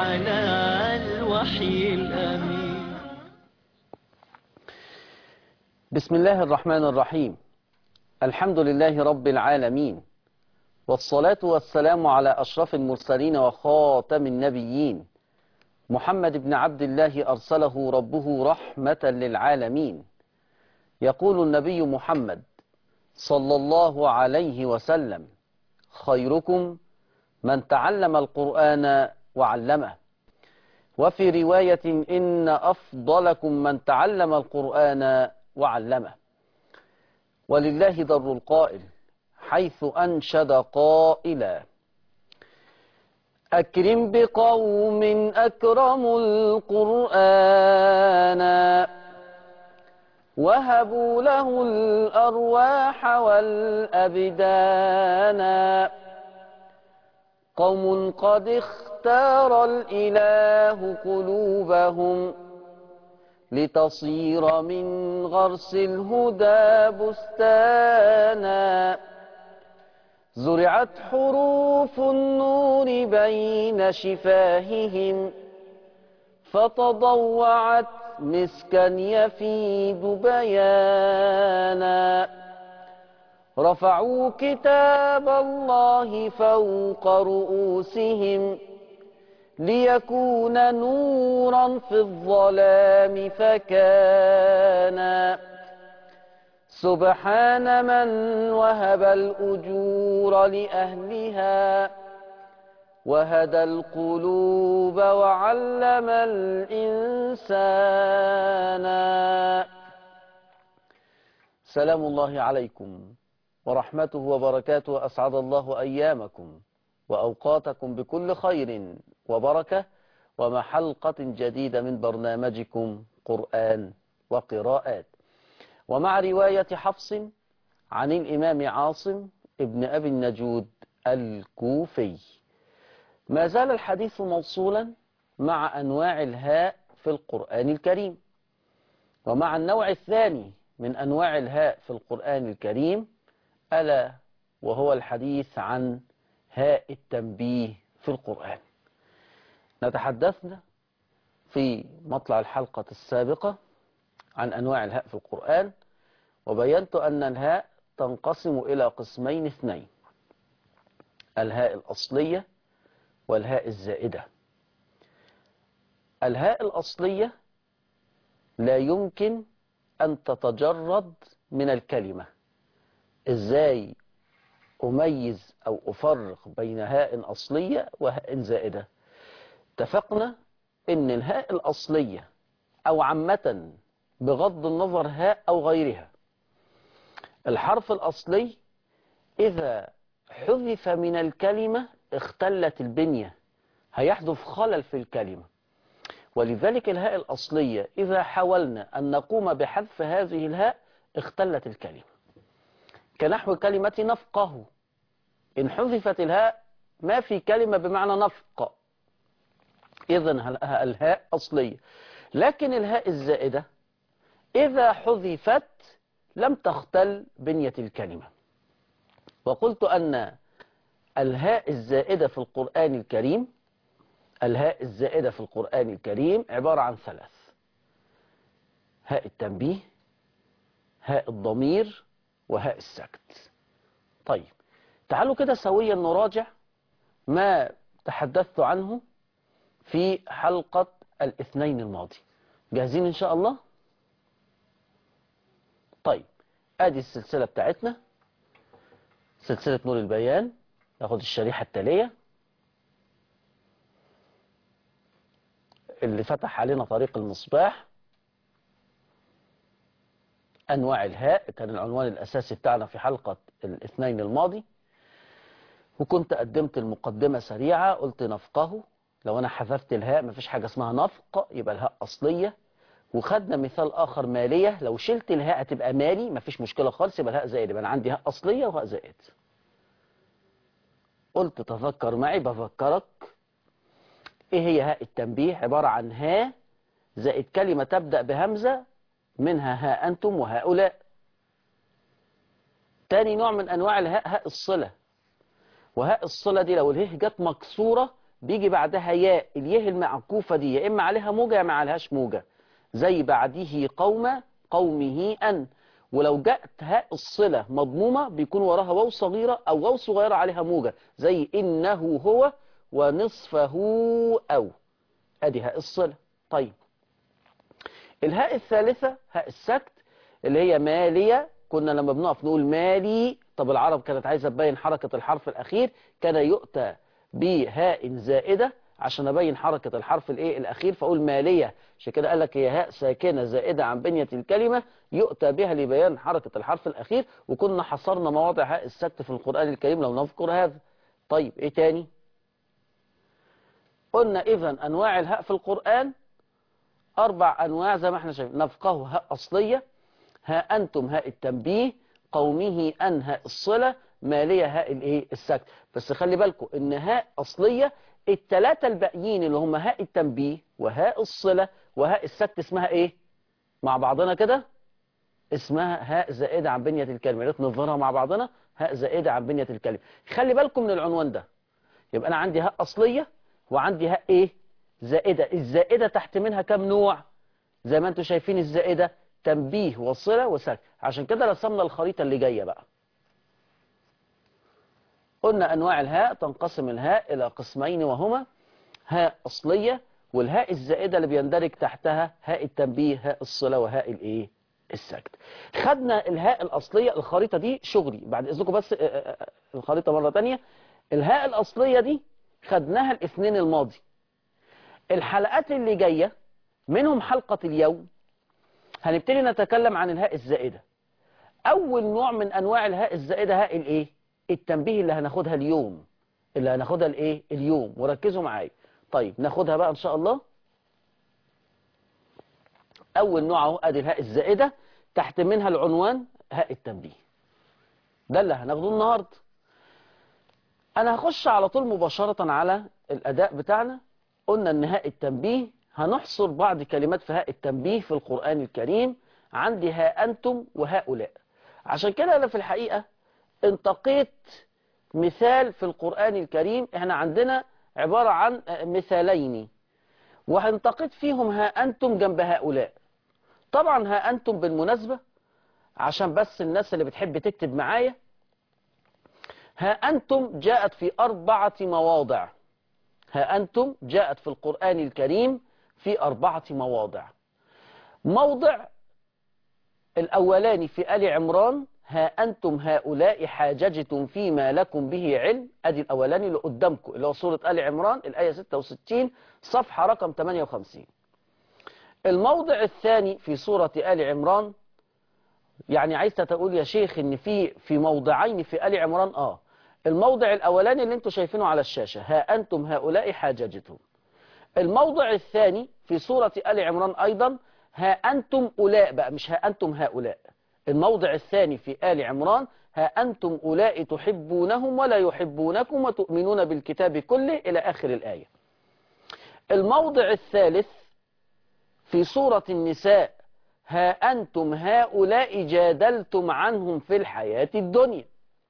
على الوحي الأمين بسم الله الرحمن الرحيم الحمد لله رب العالمين والصلاة والسلام على أشرف المرسلين وخاتم النبيين محمد بن عبد الله أرسله ربه رحمة للعالمين يقول النبي محمد صلى الله عليه وسلم خيركم من تعلم القرآن وعلمه وفي رواية إن أفضلكم من تعلم القرآن وعلمه ولله در القائل حيث أنشد قائلا أكرم بقوم أكرموا القرآن وهبوا له الأرواح والأبدان قوم قد اختار الإله قلوبهم لتصير من غرس الهدى بستانا زرعت حروف النور بين شفاههم فتضوعت مسكا يفيد بيانا رفعوا كتاب الله فوق رؤوسهم ليكون نورا في الظلام فكان سبحان من وهب الأجور لأهلها وهدى القلوب وعلم الإنسان سلام الله عليكم ورحمته وبركاته أسعد الله أيامكم وأوقاتكم بكل خير وبركة ومع حلقة جديدة من برنامجكم قرآن وقراءات ومع رواية حفص عن الإمام عاصم ابن أبي النجود الكوفي ما زال الحديث موصولا مع أنواع الهاء في القرآن الكريم ومع النوع الثاني من أنواع الهاء في القرآن الكريم ألا وهو الحديث عن هاء التنبيه في القرآن نتحدثنا في مطلع الحلقة السابقة عن أنواع الهاء في القرآن وبينت أن الهاء تنقسم إلى قسمين اثنين الهاء الأصلية والهاء الزائدة الهاء الأصلية لا يمكن أن تتجرد من الكلمة إزاي أميز أو أفرق بين هاء أصلية وهاء زائدة اتفقنا أن الهاء الأصلية أو عامة بغض النظر هاء أو غيرها الحرف الأصلي إذا حذف من الكلمة اختلت البنية هيحدث خلل في الكلمة ولذلك الهاء الأصلية إذا حاولنا أن نقوم بحذف هذه الهاء اختلت الكلمة كنحو كلمة نفقه إن حذفت الهاء ما في كلمة بمعنى نفق إذن الهاء أصلية لكن الهاء الزائدة إذا حذفت لم تختل بنية الكلمة وقلت أن الهاء الزائدة في القرآن الكريم الهاء الزائدة في القرآن الكريم عبارة عن ثلاث هاء التنبيه هاء الضمير وهاء السكت طيب تعالوا كده سويا نراجع ما تحدثت عنه في حلقة الاثنين الماضي جاهزين إن شاء الله طيب ادي السلسلة بتاعتنا سلسلة نور البيان ناخد الشريحة التالية اللي فتح علينا طريق المصباح أنواع الهاء كان العنوان الأساسي بتاعنا في حلقة الاثنين الماضي وكنت قدمت المقدمة سريعة قلت نفقه لو أنا حذفت الهاء مفيش حاجة اسمها نفق يبقى الهاء أصلية وخدنا مثال آخر مالية لو شلت الهاء هتبقى مالي مفيش مشكلة خالص يبقى الهاء زائد يبقى أنا عندي هاء أصلية وهاء زائد قلت تذكر معي بفكرك إيه هي هاء التنبيه عبارة عن هاء زائد كلمة تبدأ بهمزة منها ها أنتم وهؤلاء تاني نوع من أنواع الهاء هاء الصلة وهاء الصلة دي لو اله جت مكسورة بيجي بعدها ياء الياء المعكوفة دي يا إما عليها موجة يا ما عليهاش موجة زي بعده قوم قومه أن ولو جاءت هاء الصلة مضمومة بيكون وراها واو صغيرة أو واو صغيرة عليها موجة زي إنه هو ونصفه أو أدي هاء الصلة طيب الهاء الثالثة هاء السكت اللي هي مالية كنا لما بنقف نقول مالي طب العرب كانت عايزة تبين حركة الحرف الأخير كان يؤتى بهاء زائدة عشان أبين حركة الحرف الإيه الأخير فأقول مالية عشان كده قال لك هي هاء ساكنة زائدة عن بنية الكلمة يؤتى بها لبيان حركة الحرف الأخير وكنا حصرنا مواضع هاء السكت في القرآن الكريم لو نذكر هذا طيب إيه تاني قلنا إذا أنواع الهاء في القرآن أربع أنواع زي ما احنا شايفين نفقه هاء أصلية ها أنتم هاء التنبيه قومه أن هاء الصلة مالية هاء الإيه السكت بس خلي بالكم إن هاء أصلية التلاتة الباقيين اللي هم هاء التنبيه وهاء الصلة وهاء السكت اسمها إيه مع بعضنا كده اسمها هاء زائدة عن بنية الكلمة ريت نظهرها مع بعضنا هاء زائدة عن بنية الكلمة خلي بالكم من العنوان ده يبقى أنا عندي هاء أصلية وعندي هاء إيه زائدة الزائدة تحت منها كم نوع زي ما انتم شايفين الزائدة تنبيه وصلة وسكت عشان كده رسمنا الخريطة اللي جاية بقى قلنا أنواع الهاء تنقسم الهاء إلى قسمين وهما هاء أصلية والهاء الزائدة اللي بيندرج تحتها هاء التنبيه هاء الصلة وهاء الإيه السكت خدنا الهاء الأصلية الخريطة دي شغلي بعد إذنكم بس الخريطة مرة تانية الهاء الأصلية دي خدناها الاثنين الماضي الحلقات اللي جاية منهم حلقة اليوم هنبتدي نتكلم عن الهاء الزائدة أول نوع من أنواع الهاء الزائدة هاء الإيه؟ التنبيه اللي هناخدها اليوم اللي هناخدها الإيه؟ اليوم وركزوا معايا طيب ناخدها بقى إن شاء الله أول نوع اهو أدي الهاء الزائدة تحت منها العنوان هاء التنبيه ده اللي هناخده النهاردة أنا هخش على طول مباشرة على الأداء بتاعنا قلنا ان هاء التنبيه هنحصر بعض كلمات في هاء التنبيه في القرآن الكريم عندي ها أنتم وهؤلاء عشان كده أنا في الحقيقة انتقيت مثال في القرآن الكريم احنا عندنا عبارة عن مثالين وهنتقيت فيهم ها أنتم جنب هؤلاء طبعا ها أنتم بالمناسبة عشان بس الناس اللي بتحب تكتب معايا ها أنتم جاءت في أربعة مواضع ها أنتم جاءت في القرآن الكريم في أربعة مواضع موضع الأولاني في آل عمران ها أنتم هؤلاء حاججتم فيما لكم به علم أدي الأولاني اللي قدامكم اللي هو سورة آل عمران الآية 66 صفحة رقم 58 الموضع الثاني في سورة آل عمران يعني عايز تقول يا شيخ ان في في موضعين في آل عمران اه الموضع الأولاني اللي انتم شايفينه على الشاشة ها أنتم هؤلاء حاججتم الموضع الثاني في سورة آل عمران أيضا ها أنتم أولاء بقى مش ها أنتم هؤلاء الموضع الثاني في آل عمران ها أنتم أولاء تحبونهم ولا يحبونكم وتؤمنون بالكتاب كله إلى آخر الآية الموضع الثالث في سورة النساء ها أنتم هؤلاء جادلتم عنهم في الحياة الدنيا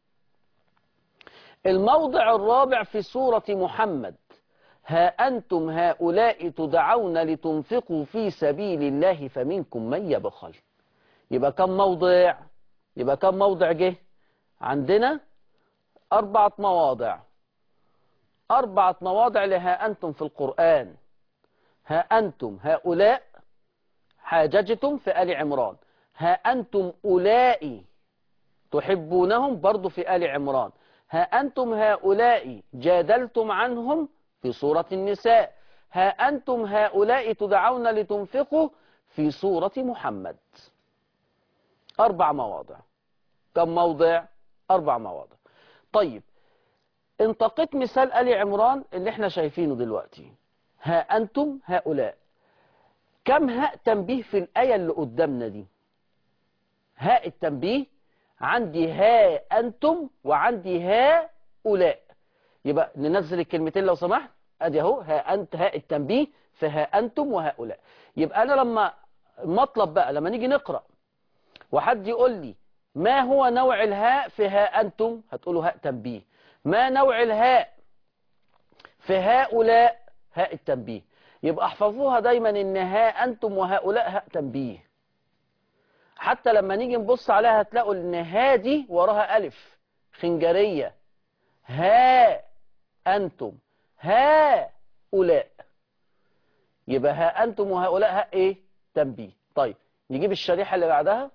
الموضع الرابع في سورة محمد ها أنتم هؤلاء تدعون لتنفقوا في سبيل الله فمنكم من يبخل يبقى كم موضع يبقى كم موضع جه عندنا أربعة مواضع أربعة مواضع لها أنتم في القرآن ها أنتم هؤلاء حاججتم في آل عمران ها أنتم أولئي تحبونهم برضو في آل عمران ها أنتم هؤلاء جادلتم عنهم في سورة النساء ها أنتم هؤلاء تدعون لتنفقوا في سورة محمد أربع مواضع كم موضع أربع مواضع طيب انتقيت مثال آل عمران اللي احنا شايفينه دلوقتي ها أنتم هؤلاء كم هاء تنبيه في الآية اللي قدامنا دي هاء التنبيه عندي ها أنتم وعندي هؤلاء يبقى ننزل الكلمتين لو سمحت ادي اهو ها أنت هاء التنبيه فها أنتم وهؤلاء يبقى أنا لما مطلب بقى لما نيجي نقرأ وحد يقول لي ما هو نوع الهاء في ها أنتم هتقولوا هاء تنبيه ما نوع الهاء في هؤلاء هاء التنبيه يبقى احفظوها دايما ان ها انتم وهؤلاء هاء تنبيه حتى لما نيجي نبص عليها هتلاقوا ان ها دي وراها الف خنجريه ها انتم هؤلاء يبقى ها انتم وهؤلاء هاء ايه تنبيه طيب نجيب الشريحه اللي بعدها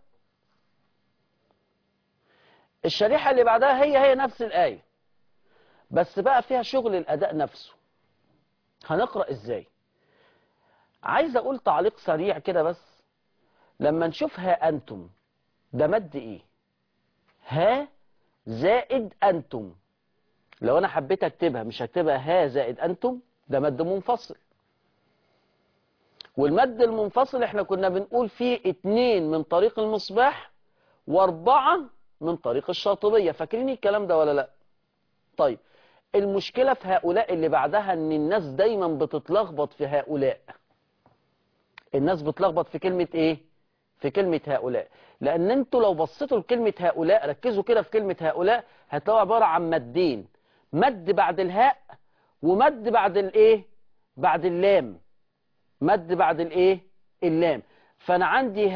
الشريحه اللي بعدها هي هي نفس الايه بس بقى فيها شغل الاداء نفسه هنقرا ازاي عايز اقول تعليق سريع كده بس لما نشوف ها انتم ده مد ايه ها زائد انتم لو انا حبيت اكتبها مش هكتبها ها زائد انتم ده مد منفصل والمد المنفصل احنا كنا بنقول فيه اتنين من طريق المصباح واربعة من طريق الشاطبية فاكرين الكلام ده ولا لا طيب المشكلة في هؤلاء اللي بعدها ان الناس دايما بتتلخبط في هؤلاء الناس بتلخبط في كلمة ايه في كلمة هؤلاء لان انتوا لو بصيتوا لكلمة هؤلاء ركزوا كده في كلمة هؤلاء هتلاقوا عبارة عن مدين مد بعد الهاء ومد بعد الايه بعد اللام مد بعد الايه اللام فانا عندي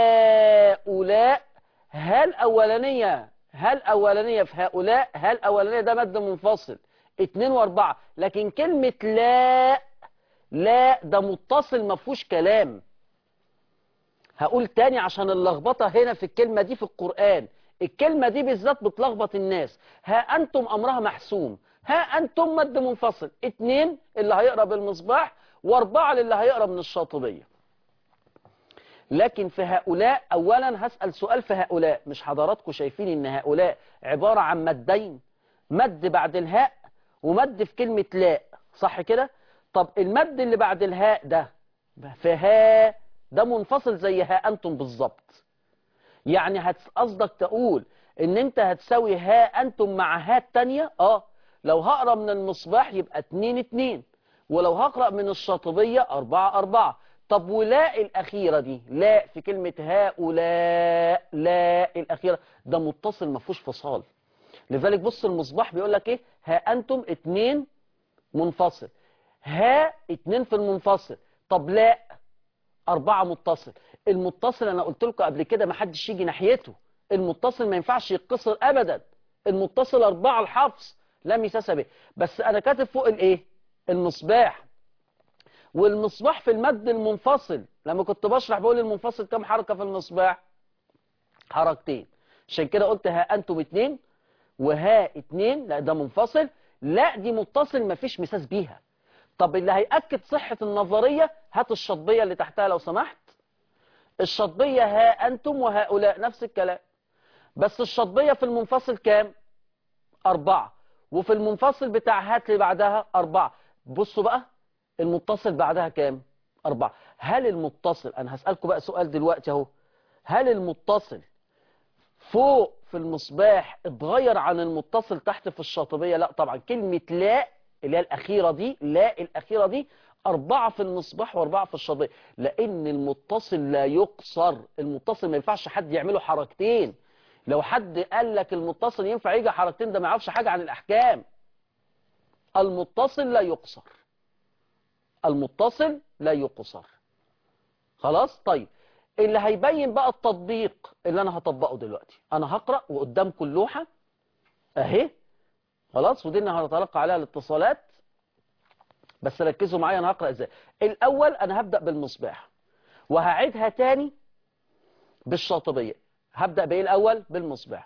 هؤلاء هل اولانية هل اولانية في هؤلاء هل اولانية ده مد منفصل اتنين واربعة لكن كلمة لا لا ده متصل ما فيهوش كلام هقول تاني عشان اللخبطة هنا في الكلمة دي في القرآن الكلمة دي بالذات بتلخبط الناس ها أنتم أمرها محسوم ها أنتم مد منفصل اتنين اللي هيقرأ بالمصباح واربعة اللي هيقرأ من الشاطبية لكن في هؤلاء أولا هسأل سؤال في هؤلاء مش حضراتكم شايفين ان هؤلاء عبارة عن مدين مد بعد الهاء ومد في كلمة لا صح كده طب المد اللي بعد الهاء ده في ها ده منفصل زي ها أنتم بالظبط يعني هتس- قصدك تقول ان انت هتساوي ها انتم مع ها التانية اه لو هقرا من المصباح يبقى اتنين اتنين ولو هقرا من الشاطبية اربعة اربعة طب ولا الاخيرة دي لا في كلمة هؤلاء لا الاخيرة ده متصل ما فيهوش فصال لذلك بص المصباح بيقول لك ايه ها انتم اتنين منفصل ها اتنين في المنفصل طب لا أربعة متصل المتصل أنا قلت لكم قبل كده ما حدش يجي ناحيته المتصل ما ينفعش يتكسر أبدا المتصل أربعة الحفص لا مساس به بس أنا كاتب فوق الإيه المصباح والمصباح في المد المنفصل لما كنت بشرح بقول المنفصل كم حركة في المصباح حركتين عشان كده قلت ها أنتم اتنين وها اتنين لا ده منفصل لا دي متصل ما فيش مساس بيها طب اللي هيأكد صحة النظرية هات الشطبية اللي تحتها لو سمحت الشطبية ها أنتم وهؤلاء نفس الكلام بس الشطبية في المنفصل كام أربعة وفي المنفصل بتاع هات اللي بعدها أربعة بصوا بقى المتصل بعدها كام أربعة هل المتصل أنا هسألكم بقى سؤال دلوقتي أهو هل المتصل فوق في المصباح اتغير عن المتصل تحت في الشاطبية لا طبعا كلمة لا اللي هي الأخيرة دي لا الأخيرة دي أربعة في المصباح وأربعة في الشاطبية لأن المتصل لا يقصر المتصل ما ينفعش حد يعمله حركتين لو حد قال لك المتصل ينفع يجي حركتين ده ما يعرفش حاجة عن الأحكام المتصل لا يقصر المتصل لا يقصر خلاص طيب اللي هيبين بقى التطبيق اللي انا هطبقه دلوقتي انا هقرأ وقدامكم اللوحة اهي خلاص ودي اللي هنتلقى عليها الاتصالات بس ركزوا معايا انا هقرأ ازاي الاول انا هبدأ بالمصباح وهعيدها تاني بالشاطبية هبدأ بايه الاول بالمصباح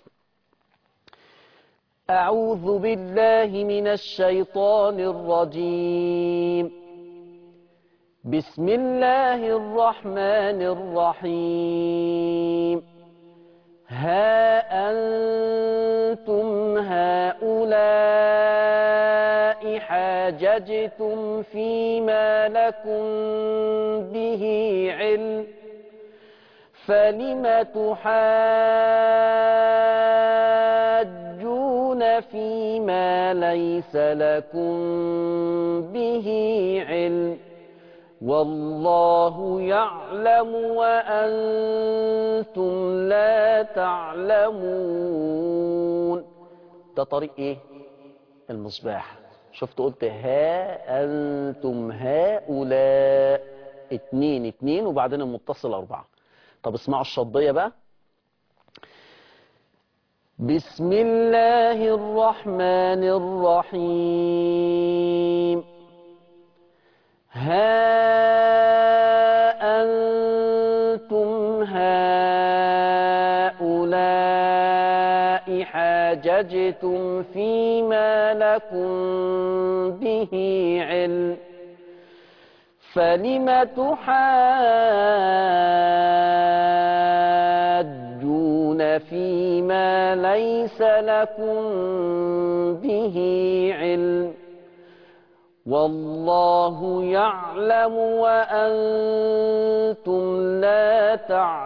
أعوذ بالله من الشيطان الرجيم بسم الله الرحمن الرحيم ها أنتم هؤلاء حاججتم فيما لكم به علم فلم تحاجون فيما ليس لكم به علم والله يعلم وأنتم لا تعلمون ده طريق ايه المصباح شفت قلت ها أنتم هؤلاء اتنين اتنين وبعدين المتصل أربعة طب اسمعوا الشطبية بقى بسم الله الرحمن الرحيم ها أنتم هؤلاء حاججتم فيما لكم به علم فلم تحاجون فيما ليس لكم به علم والله يعلم وأنتم لا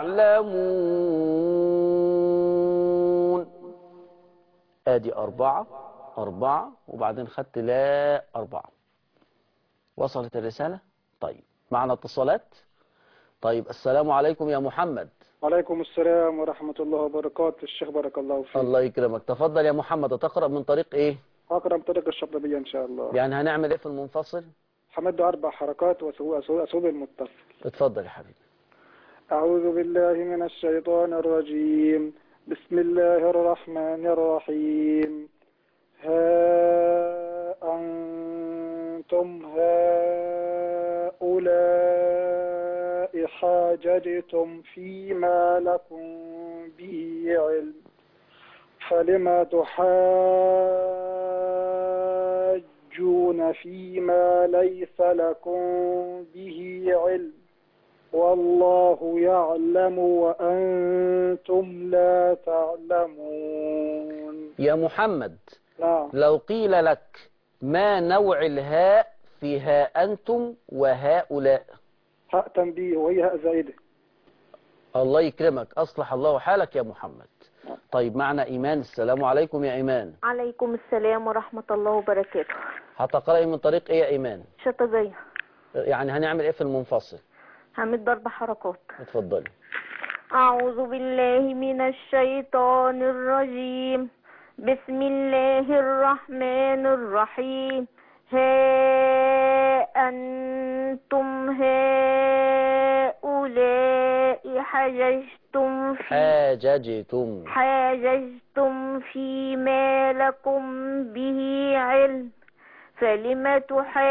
تعلمون ادي أربعة أربعة وبعدين خدت لا أربعة وصلت الرسالة طيب معنا اتصالات طيب السلام عليكم يا محمد وعليكم السلام ورحمة الله وبركاته الشيخ بارك الله فيك الله يكرمك تفضل يا محمد تقرأ من طريق ايه أقرأ بطريقة الشطبية إن شاء الله يعني هنعمل ايه في المنفصل حمد أربع حركات وأسوء أسوء أسوء المتصل اتفضل يا حبيبي أعوذ بالله من الشيطان الرجيم بسم الله الرحمن الرحيم ها أنتم هؤلاء حاججتم فيما لكم به علم فلم تحاجون فيما ليس لكم به علم والله يعلم وأنتم لا تعلمون يا محمد نعم لو قيل لك ما نوع الهاء في ها أنتم وهؤلاء هاء تنبيه وهي هاء زائدة الله يكرمك أصلح الله حالك يا محمد طيب معنا إيمان السلام عليكم يا إيمان عليكم السلام ورحمة الله وبركاته هتقرأي من طريق إيه يا إيمان شطبية يعني هنعمل إيه في المنفصل همد أربع حركات اتفضلي أعوذ بالله من الشيطان الرجيم بسم الله الرحمن الرحيم ها أنتم هؤلاء حججتم في حاججتم حاججتم فيما لكم به علم فلم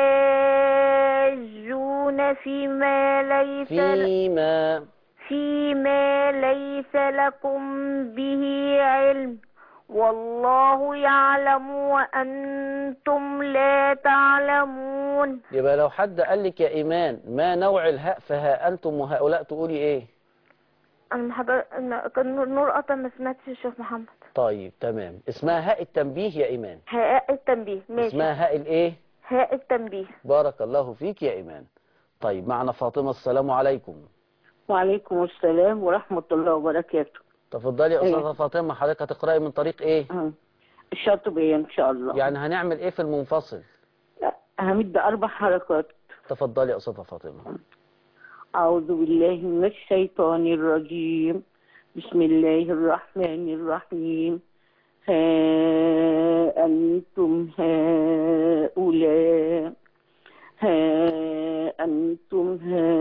تحاجون فيما ليس ل- فيما فيما ليس لكم به علم والله يعلم وأنتم لا تعلمون يبقى لو حد قال لك يا إيمان ما نوع الهاء فها أنتم وهؤلاء تقولي إيه أنا محضر أنا كان نور- نور قطع ما سمعتش الشيخ محمد طيب تمام اسمها هاء التنبيه يا إيمان هاء التنبيه ماشي اسمها هاء الإيه هاء التنبيه بارك الله فيك يا إيمان طيب معنا فاطمة السلام عليكم وعليكم السلام ورحمة الله وبركاته تفضلي يا أستاذة إيه. فاطمة حضرتك هتقرأي من طريق إيه أه. الشاطبية إن شاء الله يعني هنعمل إيه في المنفصل همد أربع حركات تفضلي يا أستاذة فاطمة أعوذ بالله من الشيطان الرجيم بسم الله الرحمن الرحيم ها أنتم هؤلاء ها أنتم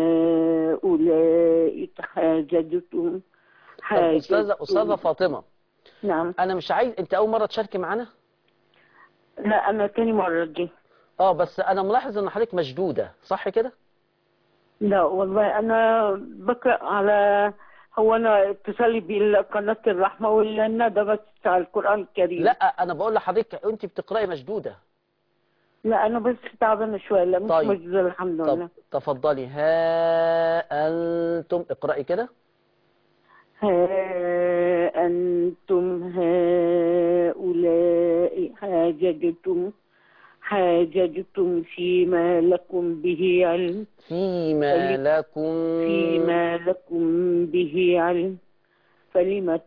هؤلاء حاججتم طب أستاذة أستاذة حاججتم فاطمة نعم أنا مش عايز أنت أول مرة تشاركي معانا لا أنا تاني مرة دي أه بس أنا ملاحظ إن حضرتك مشدودة صح كده لا والله انا بقرا على هو انا اتصالي بقناه الرحمه ولا الندى بس على القران الكريم لا أنا بقول لحضرتك أنت بتقرأي مشدودة لا انا بس تعبانه شويه لا مش طيب. مجزوزه الحمد طب لله تفضلي ها أنتم اقرأي كده ها انتم هؤلاء حاججتم حاججتم فيما لكم به علم فيما فلي- لكم فيما لكم به علم فلم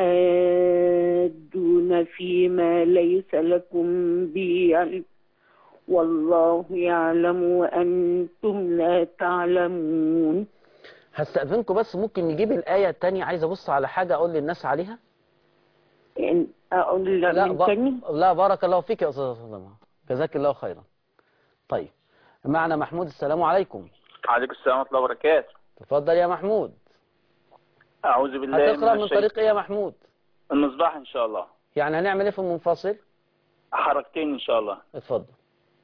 تحاجون فيما ليس لكم به علم والله يعلم وأنتم لا تعلمون هستأذنكم بس ممكن نجيب الآية التانية عايز أبص على حاجة أقول للناس عليها إن أقول لا من ب... تاني لا بارك الله فيك يا أستاذة فاطمة جزاك الله خيرا طيب معنا محمود السلام عليكم عليكم السلام ورحمة الله وبركاته تفضل يا محمود أعوذ بالله هتقرأ من من الشيطان طريق ايه يا محمود المصباح إن شاء الله يعني هنعمل ايه في المنفصل حركتين إن شاء الله اتفضل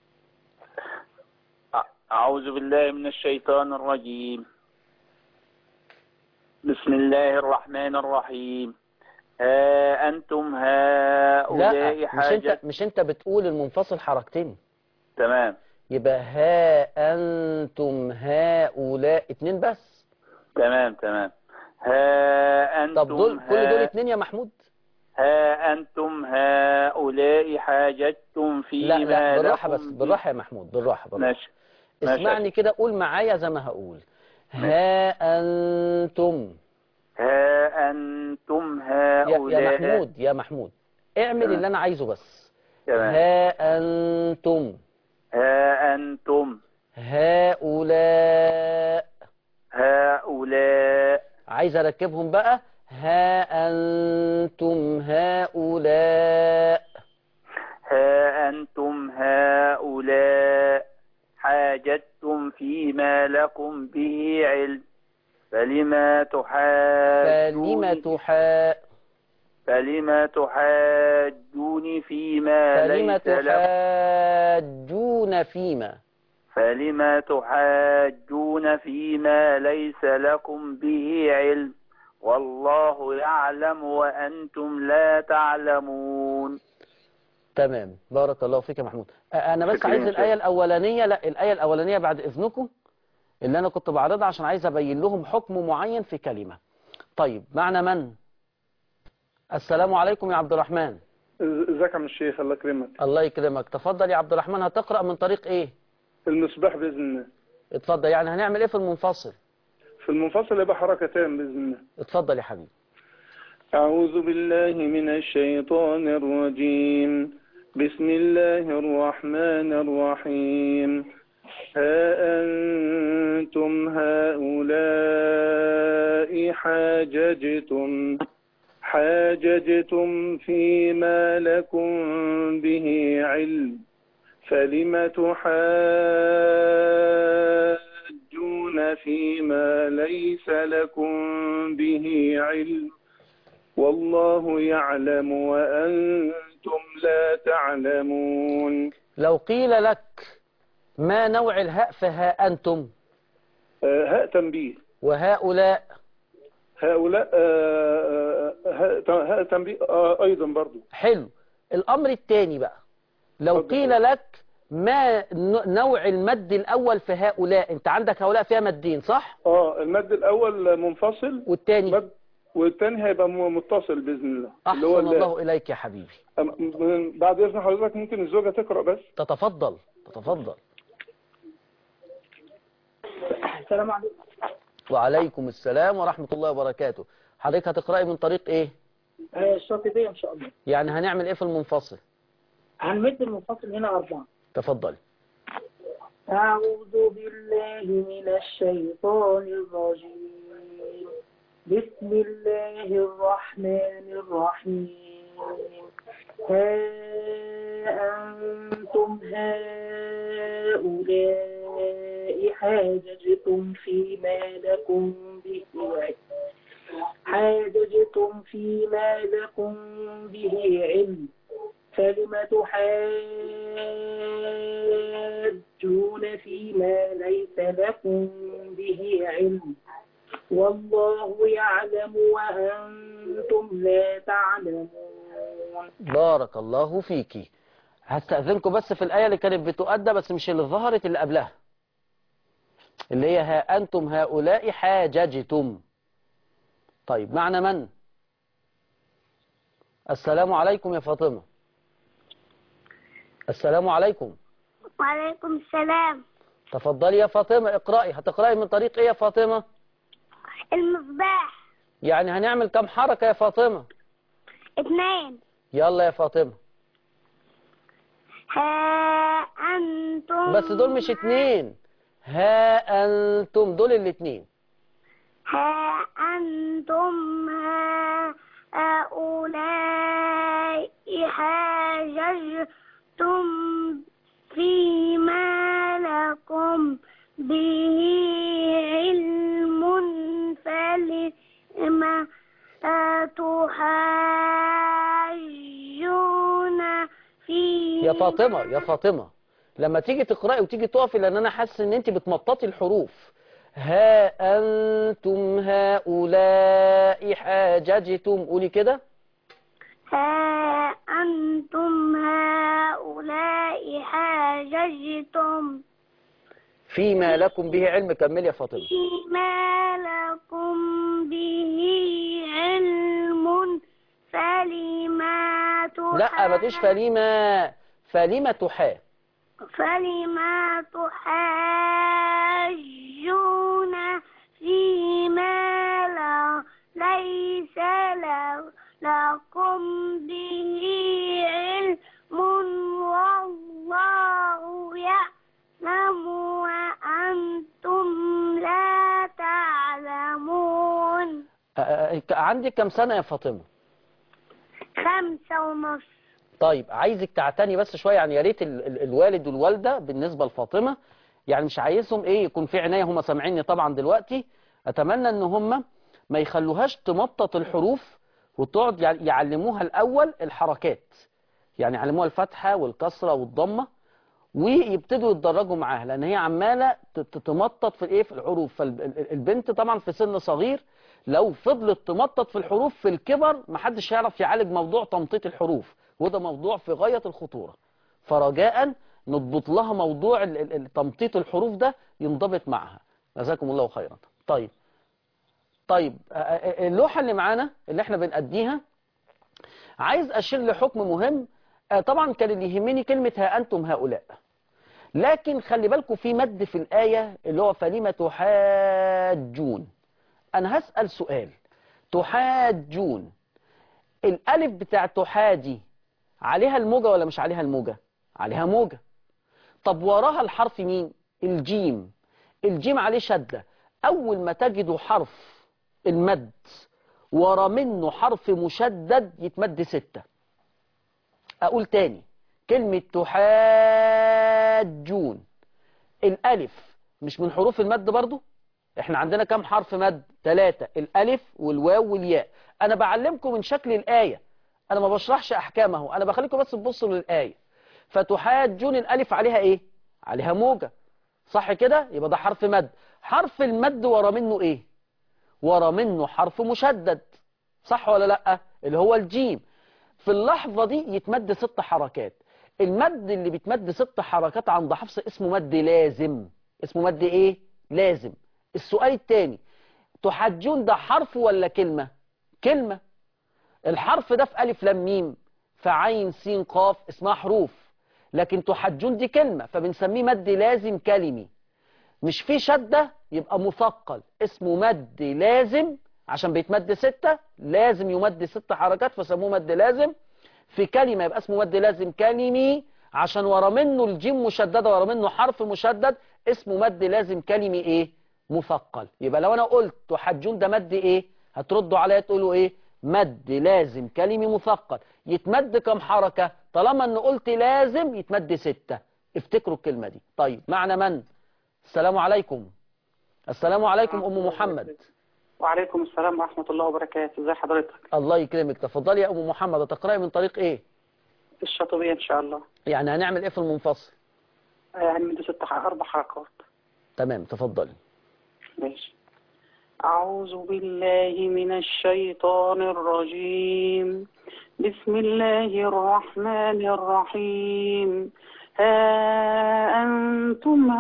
أ- أعوذ بالله من الشيطان الرجيم بسم الله الرحمن الرحيم ها أنتم هؤلاء لا مش حاجة انت مش انت بتقول المنفصل حركتين تمام يبقى ها انتم هؤلاء اتنين بس تمام تمام ها أنتم طب دول كل دول ها- اتنين يا محمود ها أنتم هؤلاء حاججتم فيما لا لا بالراحة لكم بس به- بالراحة يا محمود بالراحة بالراحة ماشي ماشي. اسمعني كده قول معايا زي ما هقول ها انتم ها أنتم يا, هؤلاء يا محمود يا محمود اعمل تمام. اللي انا عايزه بس تمام ها انتم ها أنتم هؤلاء هؤلاء عايز اركبهم بقى ها انتم هؤلاء ها أنتم هؤلاء حاججتم فيما لكم به علم فلما تحاجون فلم تحا فلما تحاجون فيما فلم ليس لكم تحاجون فيما فلما تحاجون فيما ليس لكم به علم والله يعلم وأنتم لا تعلمون تمام بارك الله فيك يا محمود أ- انا بس شكراً عايز يا شيخ. الايه الاولانيه لا الايه الاولانيه بعد اذنكم اللي انا كنت بعرضها عشان عايز ابين لهم حكم معين في كلمه طيب معنى من السلام عليكم يا عبد الرحمن ازيك يا عم الشيخ الله يكرمك الله يكرمك تفضل يا عبد الرحمن هتقرا من طريق ايه المصباح باذن الله اتفضل يعني هنعمل ايه في المنفصل في المنفصل يبقى حركتين باذن الله اتفضل يا حبيبي أعوذ بالله من الشيطان الرجيم بسم الله الرحمن الرحيم ها أنتم هؤلاء حاججتم حاججتم فيما لكم به علم فلم تحاجون فيما ليس لكم به علم والله يعلم وأنتم لا تعلمون لو قيل لك ما نوع الهاء فها انتم آه، هاء تنبيه وهؤلاء هؤلاء آه، آه، هاء هاء تنبيه آه، أيضا برضو حلو الامر الثاني بقى لو اتفضل. قيل لك ما ن- نوع المد الاول في هؤلاء انت عندك هؤلاء فيها مدين صح اه المد الأول منفصل والثاني مد والثاني هيبقى م- متصل بإذن الله احسن اللي هو الله اليك يا حبيبي أم- من- بعد إذن حضرتك ممكن الزوجة تقرأ بس تتفضل تتفضل السلام عليكم وعليكم السلام ورحمة الله وبركاته حضرتك هتقرأي من طريق ايه الشاطبية إن شاء الله يعني هنعمل ايه في المنفصل هنمد المنفصل هنا أربعة تفضل أعوذ بالله من الشيطان الرجيم بسم الله الرحمن الرحيم ها أنتم هؤلاء حاججتم فيما لكم به علم حاججتم فيما لكم به علم فلم تحاجون فيما ليس لكم به علم والله يعلم وأنتم لا تعلمون بارك الله فيكي هستأذنكم بس في الآية اللي كانت بتؤدى بس مش اللي ظهرت اللي قبلها اللي هي ها أنتم هؤلاء حاججتم طيب معنى من السلام عليكم يا فاطمة السلام عليكم وعليكم السلام تفضلي يا فاطمة اقرأي هتقرأي من طريق ايه يا فاطمة المصباح يعني هنعمل كم حركة يا فاطمة اثنين يلا يا فاطمة ها أنتم بس دول مش اتنين ها أنتم دول الاتنين ها أنتم هؤلاء حاججتم به علم فلم تحاجون فيه يا فاطمة يا فاطمة لما تيجي تقرأي وتيجي تقفي لأن أنا حاسس إن أنت بتمططي الحروف ها أنتم هؤلاء حاججتم قولي كده ها أنتم هؤلاء حاججتم فيما لكم به علم كمل يا فاطمة فيما لكم به علم فلما لا ما تقوليش فلما فلما تحا فلما تحاجون فيما لا ليس ل- لكم به علم والله يعلم وأنتم لا تعلمون أ- أ- عندك كم سنة يا فاطمة خمسة ونص طيب عايزك تعتني بس شوية يعني يا ريت ال- ال- الوالد والوالدة بالنسبة لفاطمة يعني مش عايزهم ايه يكون في عناية هم سامعيني طبعا دلوقتي اتمنى ان هم ما يخلوهاش تمطط الحروف وتقعد يعني يعلموها الاول الحركات يعني يعلموها الفتحة والكسرة والضمة ويبتدوا يتدرجوا معاها لان هي عماله ت- ت- تمطط في الايه في الحروف فالبنت طبعا في سن صغير لو فضلت تمطط في الحروف في الكبر محدش يعرف يعالج موضوع تمطيط الحروف وده موضوع في غايه الخطوره فرجاء نضبط لها موضوع ال- ال- ال- تمطيط الحروف ده ينضبط معها جزاكم الله خيرا طيب طيب آه، آه، اللوحه اللي معانا اللي احنا بنأديها عايز اشير لحكم مهم آه، طبعا كان اللي يهمني كلمة ها أنتم هؤلاء لكن خلي بالكم في مد في الآية اللي هو فلما تحاجون أنا هسأل سؤال تحاجون الألف بتاع تحاجي عليها الموجة ولا مش عليها الموجة عليها موجة طب وراها الحرف مين الجيم الجيم عليه شدة أول ما تجدوا حرف المد ورا منه حرف مشدد يتمد ستة أقول تاني كلمة تحاجون الألف مش من حروف المد برضو احنا عندنا كم حرف مد ثلاثة الألف والواو والياء أنا بعلمكم من شكل الآية أنا ما بشرحش أحكامه أنا بخليكم بس تبصوا للآية فتحاجون الألف عليها إيه عليها موجة صح كده يبقى ده حرف مد حرف المد ورا منه إيه ورا منه حرف مشدد صح ولا لأ اللي هو الجيم في اللحظة دي يتمد ست حركات المد اللي بيتمد ست حركات عند حفص اسمه مد لازم اسمه مد ايه لازم السؤال التاني تحجون ده حرف ولا كلمة كلمة الحرف ده في ألف لام ميم في عين سين قاف اسمها حروف لكن تحجون دي كلمة فبنسميه مد لازم كلمي مش في شدة يبقى مثقل اسمه مد لازم عشان بيتمد ستة لازم يمد ست حركات فسموه مد لازم في كلمة يبقى اسمه مد لازم كلمي عشان ورا منه الجيم مشددة ورا منه حرف مشدد اسمه مد لازم كلمي ايه مثقل يبقى لو انا قلت تحجون ده مد ايه هتردوا عليا تقولوا ايه مد لازم كلمي مثقل يتمد كم حركة طالما ان قلت لازم يتمد ستة افتكروا الكلمة دي طيب معنى من السلام عليكم السلام عليكم ام محمد وعليكم السلام ورحمة الله وبركاته ازي حضرتك الله يكرمك تفضلي يا ام محمد هتقراي من طريق ايه الشاطبية ان شاء الله يعني هنعمل ايه في المنفصل يعني من ست ح- اربع حركات تمام تفضلي ماشي أعوذ بالله من الشيطان الرجيم بسم الله الرحمن الرحيم ها أنتم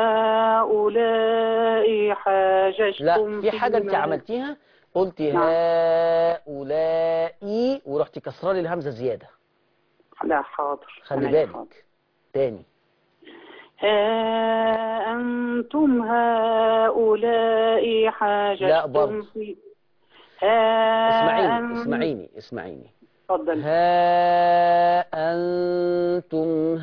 هؤلاء حاججتم لا في حاجة انت فيما- عملتيها قلت نعم. هؤلاء ورحتي كسرة لي الهمزة زيادة لا حاضر خلي أنا حاضر. بالك تاني ها أنتم هؤلاء حاججتم لا برضه. في ها اسمعيني أن- اسمعيني اسمعيني اتفضل ها أنتم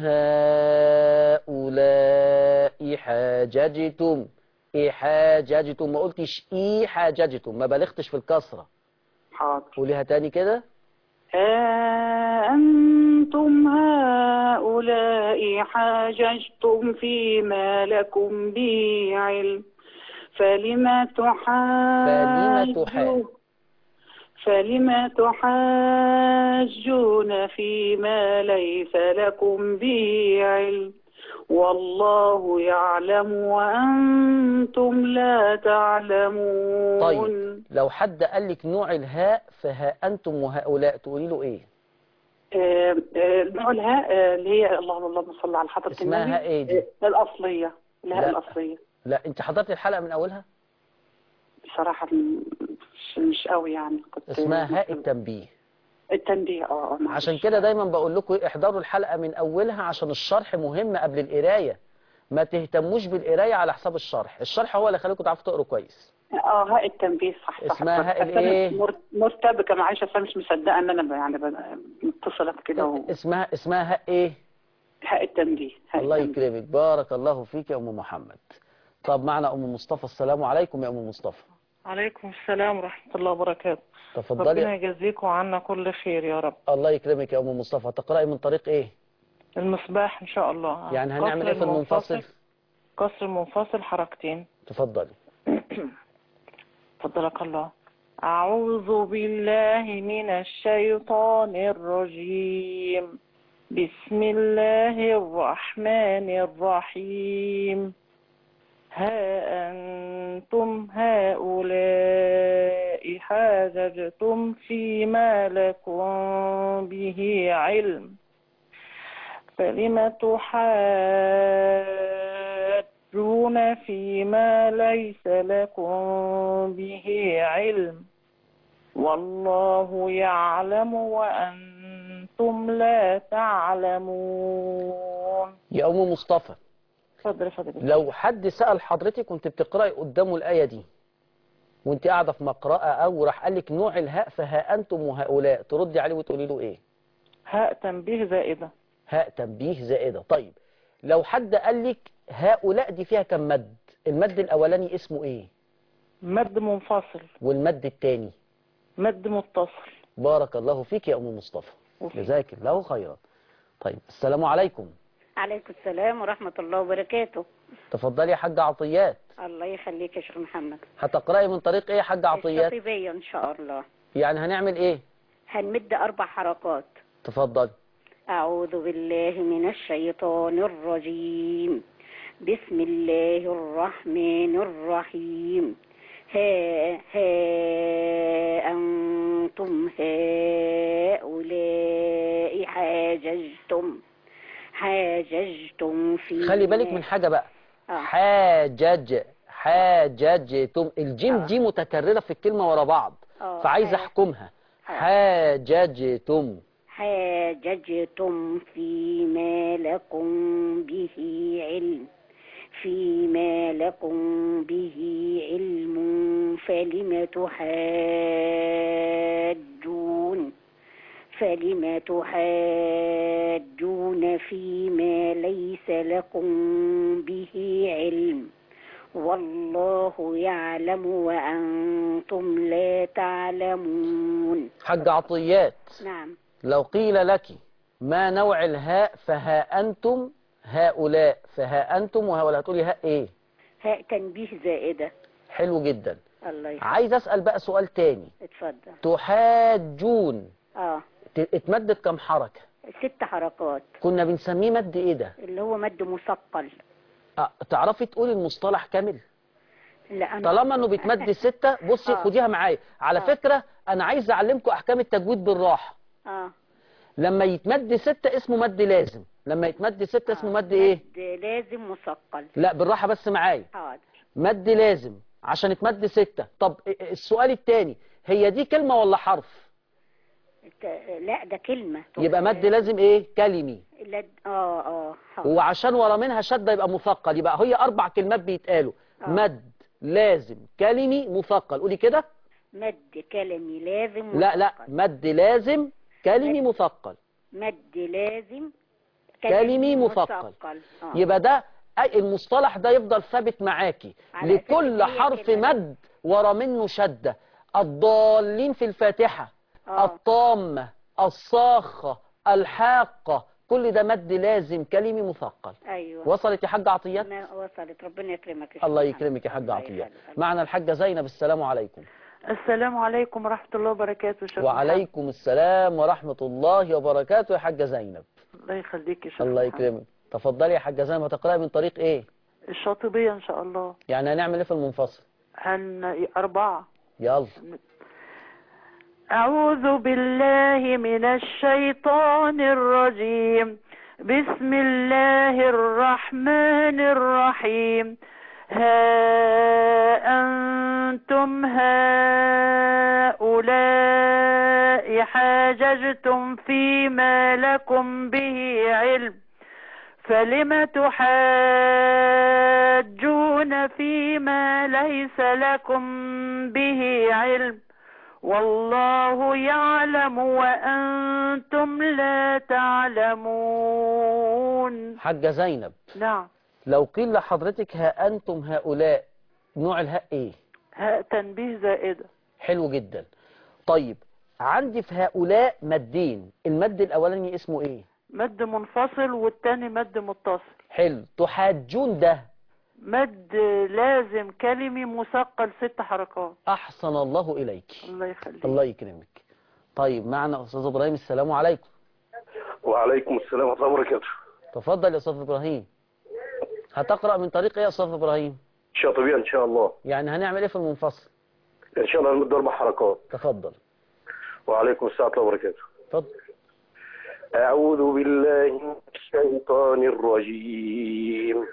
هؤلاء حاججتم إيه حاججتم ما قلتش إيه حاججتم ما بلغتش في الكسرة حاضر قوليها تاني كده ها أنتم أنتم هؤلاء حاججتم فيما لكم به علم فلم تحاجون تحاج- فلم تحاجون فيما ليس لكم به علم والله يعلم وأنتم لا تعلمون طيب لو حد قال لك نوع الهاء فها أنتم وهؤلاء تقولي له إيه آه، آه، نوع الهاء آه، اللي هي اللهم اللهم صل على حضرة اسمها النبي هاء إيه دي؟ آه، الأصلية الهاء لا. الأصلية لا أنت حضرت الحلقة من أولها بصراحة م- مش, مش قوي يعني كنت اسمها هاء التنبيه التنبيه اه آه، معلش. عشان كده دايما بقول لكم إيه، احضروا الحلقة من أولها عشان الشرح مهم قبل القراية ما تهتموش بالقراية على حساب الشرح الشرح هو اللي يخليكم تعرفوا تقروا كويس اه هاء التنبيه صح صح اسمها بس هاء أنا الإيه؟ مر- مرتبكة معلش أصل أنا مش مصدقة إن أنا ب- يعني ب- متصلة كده و- اسمها اسمها هاء إيه هاء التنبيه هاء الله التنبيه. يكرمك بارك الله فيك يا أم محمد طب معنا أم مصطفى السلام عليكم يا أم مصطفى عليكم السلام ورحمة الله وبركاته ربنا تفضلي يجزيكم عنا كل خير يا رب الله يكرمك يا أم مصطفى تقرأي من طريق إيه المصباح إن شاء الله يعني هنعمل قصر إيه في المنفصل قصر المنفصل حركتين تفضلي فضلك الله أعوذ بالله من الشيطان الرجيم بسم الله الرحمن الرحيم ها أنتم هؤلاء حاججتم فيما لكم به علم فلم تحاجون فيما ليس لكم به علم والله يعلم وأنتم لا تعلمون يا أم مصطفى اتفضل يا فضيلة لو حد سأل حضرتك كنت بتقرأي قدامه الآية دي وانت قاعدة في مقرأة أو راح قال لك نوع الهاء فها أنتم وهؤلاء تردي عليه وتقولي له إيه هاء تنبيه زائدة هاء تنبيه زائدة طيب لو حد قال لك هؤلاء دي فيها كم مد المد الأولاني اسمه إيه مد منفصل والمد الثاني مد متصل بارك الله فيك يا أم مصطفى وفيك. جزاك الله خيرا طيب السلام عليكم عليكم السلام ورحمة الله وبركاته تفضلي يا حاج عطيات الله يخليك يا شيخ محمد هتقرأي من طريق إيه يا حاج عطيات الشطيبية إن شاء الله يعني هنعمل إيه هنمد أربع حركات تفضلي أعوذ بالله من الشيطان الرجيم بسم الله الرحمن الرحيم ها ها أنتم هؤلاء حاججتم حاججتم في خلي بالك من حاجة بقى آه. حاجج حاججتم الجيم آه. دي متكررة في الكلمة ورا بعض آه، فعايز حاج- احكمها آه. حاججتم حاججتم فيما لكم به علم فيما لكم به علم فلم تحاجون فلم تحاجون فيما ليس لكم به علم والله يعلم وأنتم لا تعلمون حاج عطيات نعم لو قيل لك ما نوع الهاء فها أنتم هؤلاء فها أنتم وهؤلاء هتقولي هاء إيه هاء تنبيه زائدة حلو جدا الله يخليك عايز أسأل بقى سؤال تاني اتفضل تحاجون اه ت- اتمدد كم حركة ست حركات كنا بنسميه مد إيه ده اللي هو مد مثقل أه تعرفي تقولي المصطلح كامل لا أنا طالما انه بيتمد ستة بصي آه. خديها معايا على آه. فكرة انا عايز اعلمكم احكام التجويد بالراحة اه لما يتمد ستة اسمه مد لازم لما يتمد ستة اسمه مد ايه مد لازم مثقل لا بالراحة بس معايا حاضر مد لازم عشان يتمد ستة طب السؤال التاني هي دي كلمة ولا حرف ت- لا ده كلمة يبقى مد لازم ايه كلمي لا اه اه حاضر وعشان ورا منها شدة يبقى مثقل يبقى هي اربع كلمات بيتقالوا آه. مد لازم كلمي مثقل قولي كده مد كلمي لازم لا لا مثقل. مد لازم كلمي مد. مثقل مد لازم كلمي مثقل. آه. يبقى ده أي المصطلح ده يفضل ثابت معاكي على أساس لكل إن هي حرف كلمة. مد ورا منه شدة الضالين في الفاتحة آه. الطامة الصاخة الحاقة كل ده مد لازم كلمي مثقل ايوه وصلت يا حاج عطيات ما وصلت ربنا يكرمك يا الله شيخ محمد. يكرمك يا حاج الله عطيات يخليك. معنا الحاجة زينب السلام عليكم السلام عليكم ورحمة الله وبركاته شيخ محمد. وعليكم السلام ورحمة الله وبركاته يا حاجة زينب الله يخليك يا شيخ الله محمد. يكرمك تفضلي يا حاجة زينب هتقرأي من طريق ايه الشاطبية إن شاء الله يعني هنعمل ايه في المنفصل هن أربعة يلا أعوذ بالله من الشيطان الرجيم بسم الله الرحمن الرحيم ها أنتم هؤلاء حاججتم فيما لكم به علم فلم تحاجون فيما ليس لكم به علم والله يعلم وأنتم لا تعلمون حاجة زينب نعم لو قيل لحضرتك ها أنتم هؤلاء نوع الهاء ايه هاء تنبيه زائدة حلو جدا طيب عندي في هؤلاء مدين المد الأولاني اسمه ايه مد منفصل والتاني مد متصل حلو تحاجون ده مد لازم كلمي مثقل ست حركات أحسن الله إليك الله يخليك الله يكرمك طيب معنا أستاذ إبراهيم السلام عليكم وعليكم السلام ورحمة الله وبركاته تفضل يا أستاذ إبراهيم هتقرأ من طريق ايه يا أستاذ إبراهيم شاطبية إن شاء الله يعني هنعمل ايه في المنفصل إن شاء الله نمد أربع حركات تفضل وعليكم السلام ورحمة الله وبركاته تفضل أعوذ بالله من الشيطان الرجيم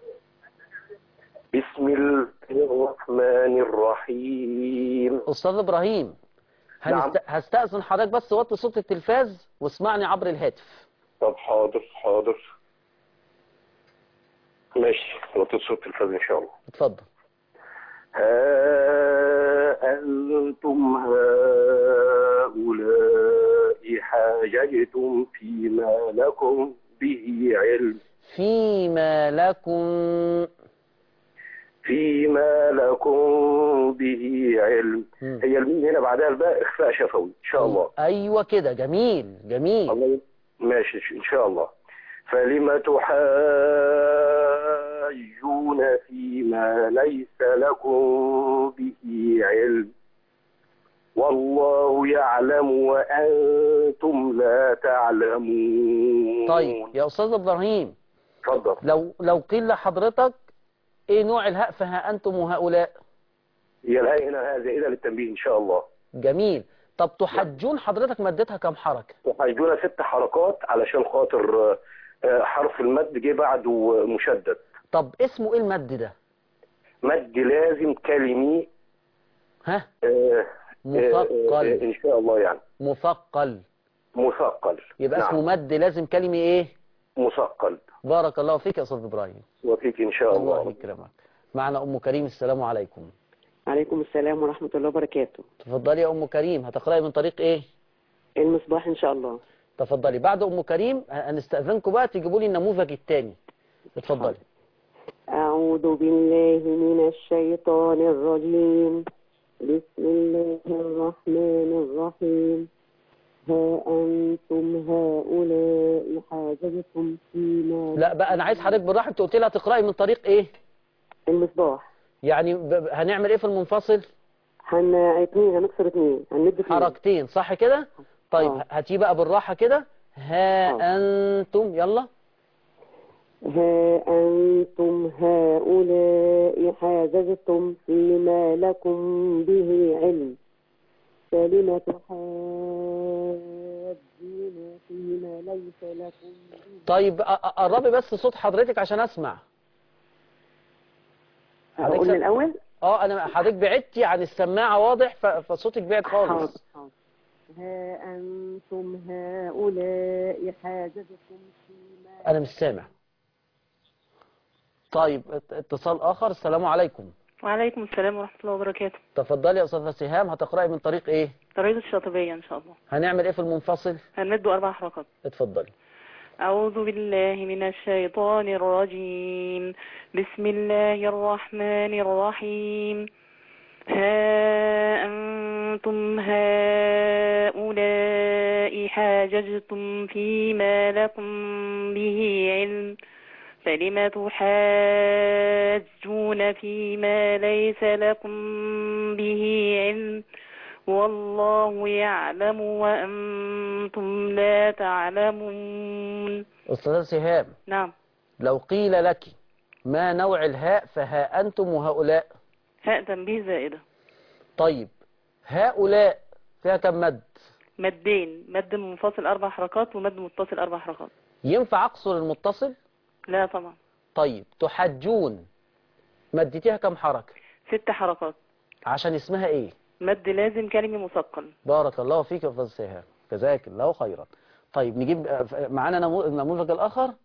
بسم الله الرحمن الرحيم أستاذ إبراهيم هنست... هستأذن حضرتك بس وطي صوت التلفاز واسمعني عبر الهاتف طب حاضر حاضر ماشي وطيت صوت التلفاز إن شاء الله اتفضل ها أنتم هؤلاء حاججتم فيما لكم به علم فيما لكم فيما لكم به علم مم. هي الميم هنا بعدها الباء إخفاء شفوي إن شاء الله أيوة كده جميل جميل الله ماشي إن شاء الله فلم تحاجون فيما ليس لكم به علم والله يعلم وأنتم لا تعلمون طيب يا أستاذ إبراهيم اتفضل لو لو قيل لحضرتك ايه نوع الهاء فها أنتم وهؤلاء هي الهاء هنا هذا إلى للتنبيه إن شاء الله جميل طب تحجون حضرتك مدتها كم حركة تحاجون ست حركات علشان خاطر آه، آه، حرف المد جه بعده مشدد طب اسمه ايه المد ده مد لازم كلمي ها آه، آه، مثقل. آه، إن شاء الله يعني مثقل مثقل يبقى نعم. اسمه مد لازم كلمة ايه مثقل بارك الله فيك يا أستاذ إبراهيم وفيك إن شاء الله الله يكرمك معنا أم كريم السلام عليكم عليكم السلام ورحمة الله وبركاته تفضلي يا أم كريم هتقرأي من طريق ايه المصباح إن شاء الله تفضلي بعد أم كريم هنستأذنكم بقى تجيبوا لي النموذج الثاني اتفضلي أعوذ بالله من الشيطان الرجيم بسم الله الرحمن الرحيم ها أنتم هؤلاء حاججتم فيما لا بقى أنا عايز حضرتك بالراحة أنت قلت لي هتقرأي من طريق ايه المصباح يعني ب... ب- هنعمل ايه في المنفصل هن اتنين هنكسر اتنين هنمد اتنين حركتين صح كده طيب آه. هاتيه بقى بالراحة كده ها أنتم يلا ها أنتم هؤلاء حاججتم فيما لكم به علم فلم تحاجون فيما ليس لكم طيب أ- أ- قربي بس صوت حضرتك عشان أسمع حضرتك أقول سم- الأول اه انا حضرتك بعدتي عن السماعة واضح ف... فصوتك بعد حاضر خالص حاضر. ها أنتم هؤلاء حاججتم فيما انا مش سامع طيب ات- اتصال اخر السلام عليكم وعليكم السلام ورحمة الله وبركاته تفضلي يا استاذة سهام هتقرأي من طريق ايه طريقة الشاطبية إن شاء الله هنعمل ايه في المنفصل هنمد أربع حركات اتفضلي أعوذ بالله من الشيطان الرجيم بسم الله الرحمن الرحيم ها أنتم هؤلاء حاججتم فيما لكم به علم فلم تحاجون فيما ليس لكم به علم والله يعلم وأنتم لا تعلمون أستاذ سهام نعم لو قيل لك ما نوع الهاء فها أنتم وهؤلاء هاء تنبيه زائدة طيب هؤلاء فيها كم مد مدين مد منفصل أربع حركات ومد متصل أربع حركات ينفع أقصر المتصل لا طبعا طيب تحجون مدتها كم حركة ست حركات عشان اسمها ايه مد لازم كلمة مثقل بارك الله فيك يا أستاذ سهام جزاك الله خيرا طيب نجيب آه، معانا نمو- النموذج الآخر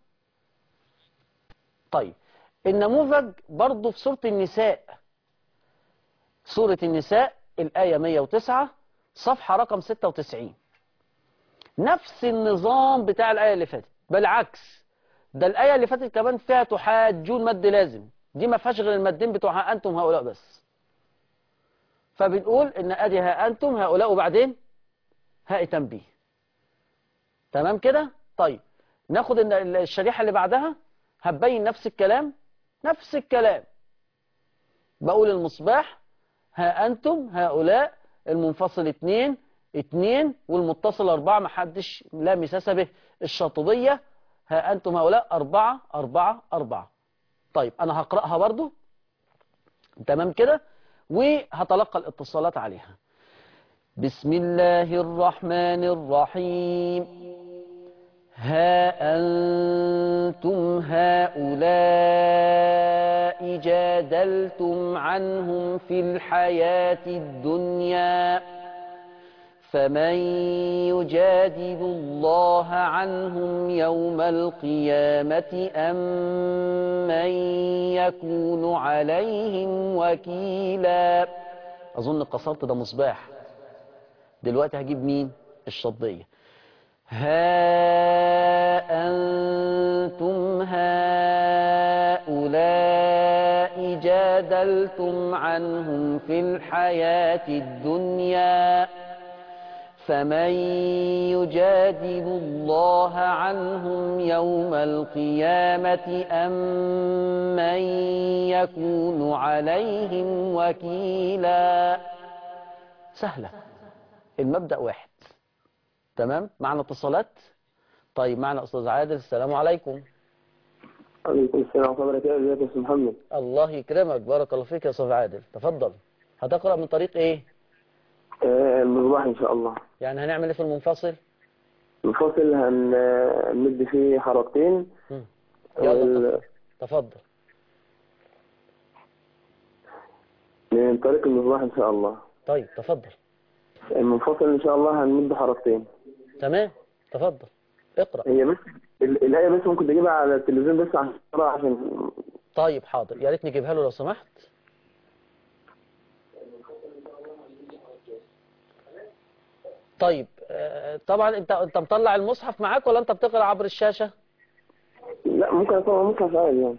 طيب النموذج برضه في سورة النساء سورة النساء الآية 109 صفحة رقم 96 نفس النظام بتاع الآية اللي فاتت بالعكس ده الآية اللي فاتت كمان فيها تحاجون مد لازم دي ما فيهاش غير المدين بتوع أنتم هؤلاء بس فبنقول إن أدي ها أنتم هؤلاء وبعدين هاء تنبيه تمام كده طيب ناخد إن الشريحة اللي بعدها هتبين نفس الكلام نفس الكلام بقول المصباح ها أنتم هؤلاء المنفصل اتنين اتنين والمتصل أربعة محدش لا مساسة به الشاطبية ها أنتم هؤلاء أربعة أربعة أربعة طيب أنا هقرأها برضو تمام كده وهتلقى الاتصالات عليها بسم الله الرحمن الرحيم ها أنتم هؤلاء جادلتم عنهم في الحياة الدنيا فمن يجادل الله عنهم يوم القيامة أم من يكون عليهم وكيلا أظن قصرت ده مصباح دلوقتي هجيب مين الشطبية ها أنتم هؤلاء جادلتم عنهم في الحياة الدنيا فمن يجادل الله عنهم يوم القيامة أم من يكون عليهم وكيلا سهلة المبدأ واحد تمام معنا اتصالات طيب معنا أستاذ عادل السلام عليكم عليكم السلام ورحمة الله وبركاته ازيك يا استاذ محمد الله يكرمك بارك الله فيك يا أستاذ عادل تفضل هتقرأ من طريق إيه آه، المصباح ان شاء الله يعني هنعمل إيه في المنفصل الفاصل هنمد فيه حركتين مم. يلا وال- تفضل من طريق المصباح ان شاء الله طيب تفضل المنفصل ان شاء الله هنمد حركتين تمام تفضل اقرأ هي بس ال- الآية بس ممكن تجيبها على التلفزيون بس عشان أقرأ عشان طيب حاضر يا ريت نجيبها له لو سمحت طيب آه، طبعا انت انت مطلع المصحف معاك ولا انت بتقرا عبر الشاشة لا ممكن أقرأ ممكن أفعل يعني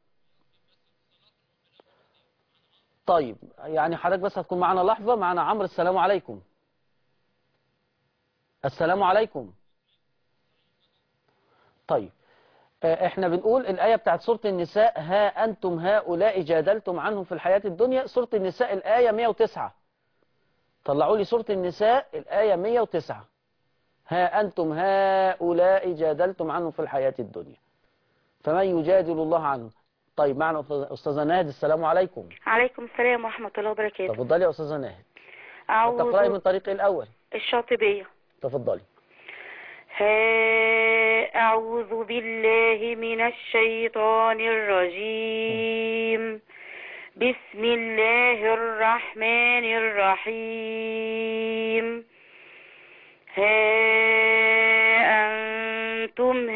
طيب يعني حضرتك بس هتكون معانا لحظة معانا عمرو السلام عليكم السلام عليكم طيب آه، احنا بنقول الآية بتاعت سورة النساء ها أنتم هؤلاء جادلتم عنهم في الحياة الدنيا سورة النساء الآية 109 طلعوا لي سورة النساء الآية 109 ها أنتم هؤلاء جادلتم عنهم في الحياة الدنيا فمن يجادل الله عنه طيب معنا أستاذ- أستاذة ناهد السلام عليكم عليكم السلام ورحمة الله وبركاته تفضلي يا أستاذة ناهد تقرأي من أعوذ طريق إيه الأول الشاطبية تفضلي ها أعوذ بالله من الشيطان الرجيم بسم الله الرحمن الرحيم ها أنتم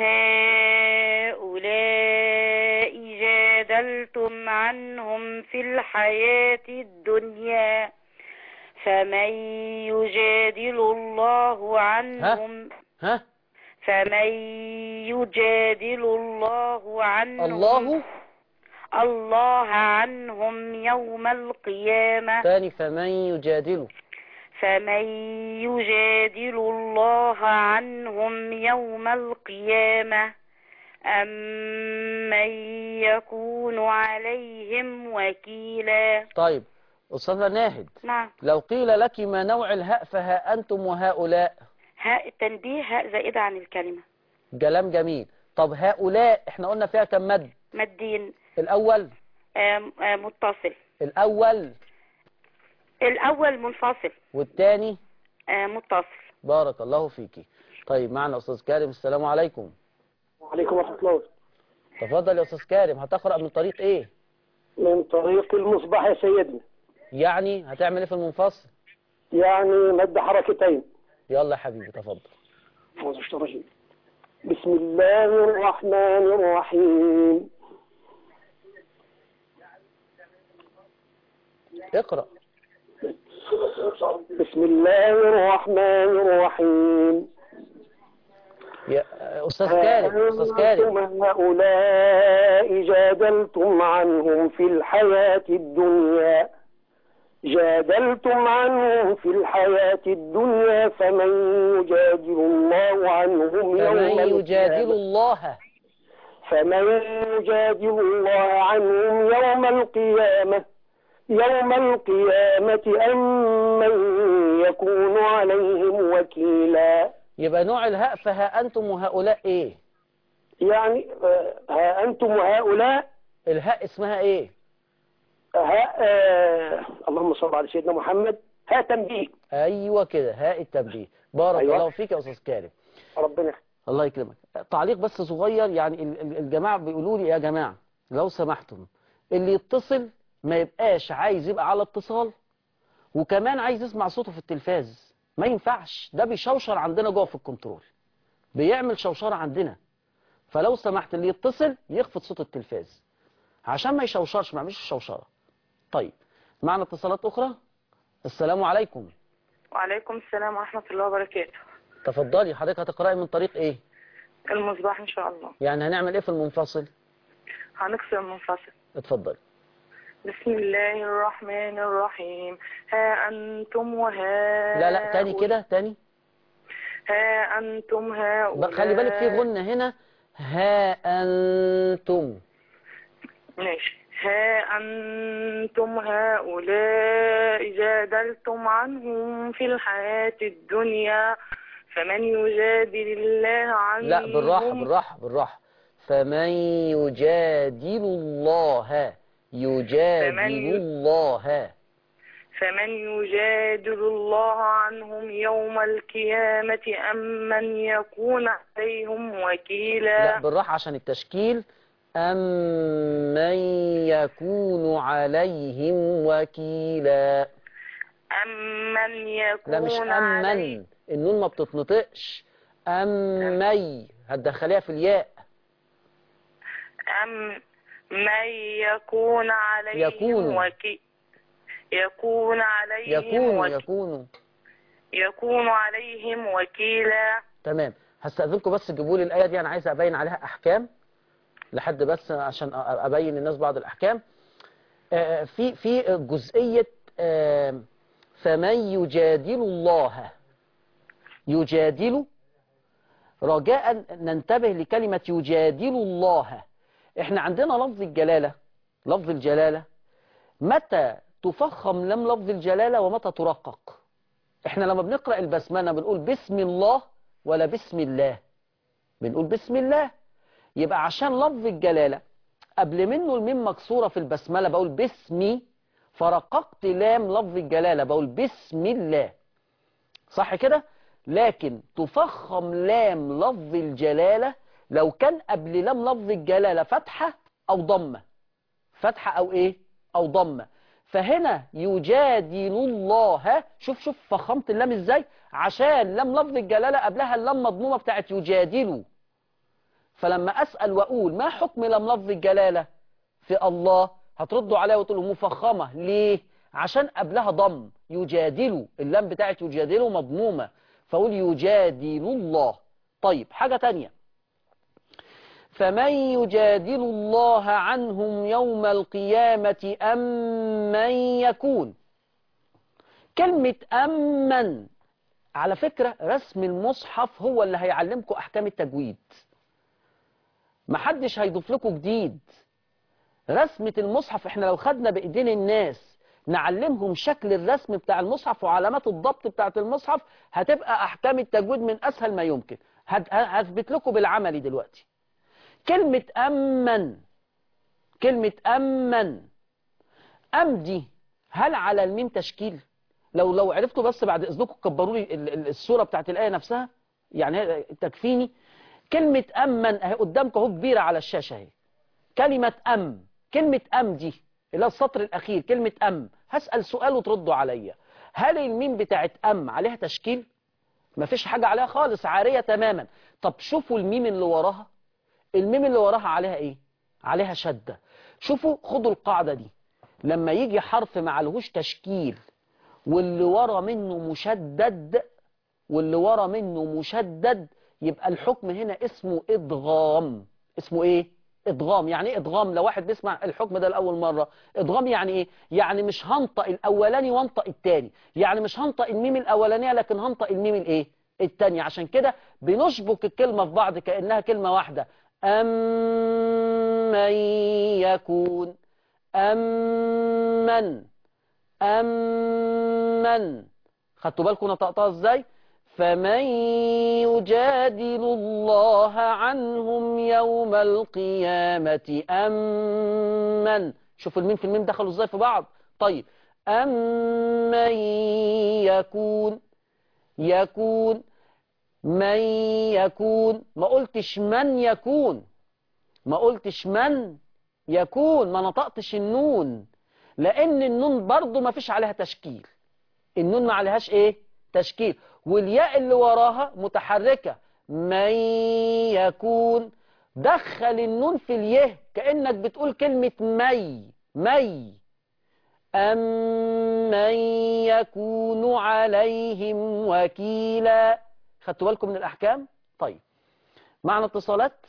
هؤلاء جادلتم عنهم في الحياة الدنيا فمن يجادل الله عنهم ها فمن يجادل الله عنهم الله الله عنهم يوم القيامة تاني فمن يجادله فمن يجادل الله عنهم يوم القيامة أم من يكون عليهم وكيلا طيب أستاذة ناهد نعم لو قيل لك ما نوع الهاء فها أنتم وهؤلاء هاء التنبيه هاء زائدة عن الكلمة كلام جميل طب هؤلاء احنا قلنا فيها كم مد مدين الأول آم، آم، متصل الأول الأول منفصل والتاني آم، متصل بارك الله فيكي طيب معنا أستاذ كارم السلام عليكم وعليكم ورحمة الله تفضل يا أستاذ كارم هتقرأ من طريق إيه من طريق المصباح يا سيدنا يعني هتعمل إيه في المنفصل يعني مد حركتين يلا يا حبيبي تفضل أعوذ بالله الرجيم. بسم الله الرحمن الرحيم اقرأ بسم الله الرحمن الرحيم يا أستاذ كارم أستاذ كارم أنتم هؤلاء جادلتم عنهم في الحياة الدنيا جادلتم عنهم في الحياة الدنيا فمن يجادل الله عنهم يوم فمن يجادل القيامة الله فمن يجادل الله عنهم يوم القيامة يوم القيامة أم من يكون عليهم وكيلا يبقى نوع الهاء فها أنتم وهؤلاء إيه يعني آه، ها أنتم وهؤلاء الهاء اسمها إيه ها آه اللهم صل على سيدنا محمد ها تنبيه أيوة كده هاء التنبيه بارك أيوة. الله فيك يا أستاذ كارم ربنا يخليك. الله يكرمك تعليق بس صغير يعني ال- ال- الجماعة بيقولوا لي يا جماعة لو سمحتم اللي يتصل ما يبقاش عايز يبقى على اتصال وكمان عايز يسمع صوته في التلفاز ما ينفعش ده بيشوشر عندنا جوه في الكنترول بيعمل شوشرة عندنا فلو سمحت اللي يتصل يخفض صوت التلفاز عشان ما يشوشرش ما يعملش شوشرة طيب معنا اتصالات أخرى السلام عليكم وعليكم السلام ورحمة الله وبركاته تفضلي حضرتك هتقرأي من طريق ايه المصباح إن شاء الله يعني هنعمل ايه في المنفصل هنكسر المنفصل اتفضلي بسم الله الرحمن الرحيم ها أنتم وهؤلاء لا لا تاني كده تاني ها أنتم هؤلاء بقى خلي بالك في غنة هنا ها أنتم ماشي ها أنتم هؤلاء جادلتم عنهم في الحياة الدنيا فمن يجادل الله عنهم لا بالراحة بالراحة بالراحة فمن يجادل الله يجادل فمن- الله فمن يجادل الله عنهم يوم القيامة أم من يكون عليهم وكيلا لا بالراحة عشان التشكيل أم من يكون عليهم وكيلا أم من يكون لا مش أم عليه من النون ما بتتنطقش أم مي هتدخليها في الياء أم من يكون عليهم يكون. وكي يكون عليهم يكون وكي يكون يكون عليهم وكيلا تمام هستأذنكم بس تجيبوا لي الآية دي أنا عايز أبين عليها أحكام لحد بس عشان أ- أبين للناس بعض الأحكام آه، في في جزئية آه، فمن يجادل الله يجادل رجاء ننتبه لكلمة يجادل الله احنا عندنا لفظ الجلالة لفظ الجلالة متى تفخم لم لفظ الجلالة ومتى ترقق احنا لما بنقرأ البسملة بنقول بسم الله ولا بسم الله بنقول بسم الله يبقى عشان لفظ الجلالة قبل منه الميم مكسورة في البسملة بقول بسمي فرققت لام لفظ الجلالة بقول بسم الله صح كده لكن تفخم لام لفظ الجلالة لو كان قبل لام لفظ الجلالة فتحة أو ضمة فتحة أو إيه أو ضمة فهنا يجادل الله شوف شوف فخمت اللام إزاي عشان لام لفظ الجلالة قبلها اللام مضمومة بتاعت يجادل فلما أسأل وأقول ما حكم لام لفظ الجلالة في الله هتردوا عليها وتقولوا مفخمة ليه عشان قبلها ضم يجادل اللام بتاعت يجادل مضمومة فأقول يجادل الله طيب حاجة تانية فمن يجادل الله عنهم يوم القيامة أم من يكون كلمة أمن على فكرة رسم المصحف هو اللي هيعلمكم أحكام التجويد محدش هيضيف لكم جديد رسمة المصحف احنا لو خدنا بإيدين الناس نعلمهم شكل الرسم بتاع المصحف وعلامات الضبط بتاعة المصحف هتبقى أحكام التجويد من أسهل ما يمكن هثبت لكم بالعملي دلوقتي كلمة أمن كلمة أمن أم دي هل على الميم تشكيل لو لو عرفتوا بس بعد إذنكم كبروا لي الصورة بتاعت الآية نفسها يعني تكفيني كلمة أمن اهي قدامكم اهو كبيرة على الشاشة اهي كلمة أم كلمة أم دي اللي السطر الأخير كلمة أم هسأل سؤال وتردوا عليا هل الميم بتاعت أم عليها تشكيل مفيش حاجة عليها خالص عارية تماما طب شوفوا الميم اللي وراها الميم اللي وراها عليها ايه عليها شدة شوفوا خدوا القاعدة دي لما يجي حرف معلهوش تشكيل واللي ورا منه مشدد واللي ورا منه مشدد يبقى الحكم هنا اسمه ادغام اسمه ايه ادغام يعني ايه ادغام لو واحد بيسمع الحكم ده لاول مره ادغام يعني ايه يعني مش هنطق الاولاني وانطق التاني يعني مش هنطق الميم الاولانيه لكن هنطق الميم الايه التانية عشان كده بنشبك الكلمه في بعض كانها كلمه واحده أمن يكون أمن أمن خدتوا بالكم نطقتها ازاي فمن يجادل الله عنهم يوم القيامة أمن شوفوا الميم في الميم دخلوا ازاي في بعض طيب أمن يكون يكون من يكون ما قلتش من يكون ما قلتش من يكون ما نطقتش النون لأن النون برضو ما فيش عليها تشكيل النون ما عليهاش ايه تشكيل والياء اللي وراها متحركة من يكون دخل النون في اليه كأنك بتقول كلمة مي مي أمن يكون عليهم وكيلا خدتوا بالكم من الأحكام طيب معنا اتصالات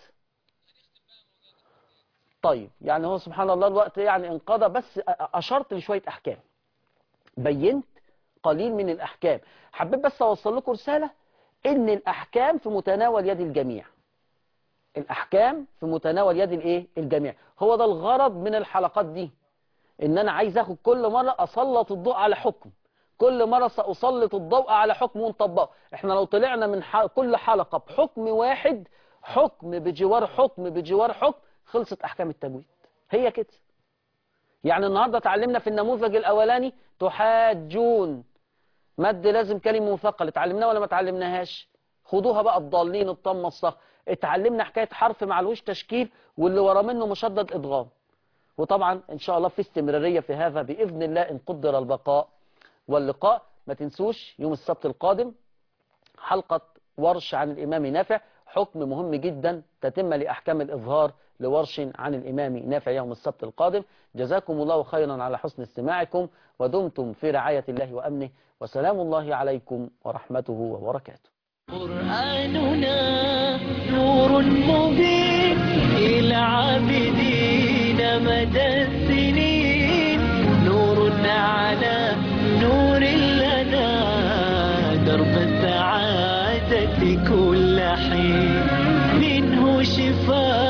طيب يعني هو سبحان الله الوقت يعني انقضى بس أشرت لشوية أحكام بينت قليل من الأحكام حبيت بس أوصل لكم رسالة إن الأحكام في متناول يد الجميع الأحكام في متناول يد الإيه الجميع هو ده الغرض من الحلقات دي إن أنا عايز أخد كل مرة أسلط الضوء على حكم كل مرة سأسلط الضوء على حكم ونطبقه احنا لو طلعنا من ح... كل حلقة بحكم واحد حكم بجوار حكم بجوار حكم خلصت أحكام التجويد هي كده يعني النهاردة اتعلمنا في النموذج الأولاني تحاجون مد لازم كلمة مثقل اتعلمناها ولا ما اتعلمناهاش خدوها بقى الضالين الطمة الصخ اتعلمنا حكاية حرف معلوش تشكيل واللي ورا منه مشدد إدغام وطبعا إن شاء الله في استمرارية في هذا بإذن الله إن قدر البقاء واللقاء ما تنسوش يوم السبت القادم حلقة ورش عن الإمام نافع حكم مهم جدا تتم لأحكام الإظهار لورش عن الإمام نافع يوم السبت القادم جزاكم الله خيرا على حسن استماعكم ودمتم في رعاية الله وأمنه وسلام الله عليكم ورحمته وبركاته قرآننا نور مبين إلى عابدين مدى السنين نور على نور لنا درب السعادة كل حين منه شفاء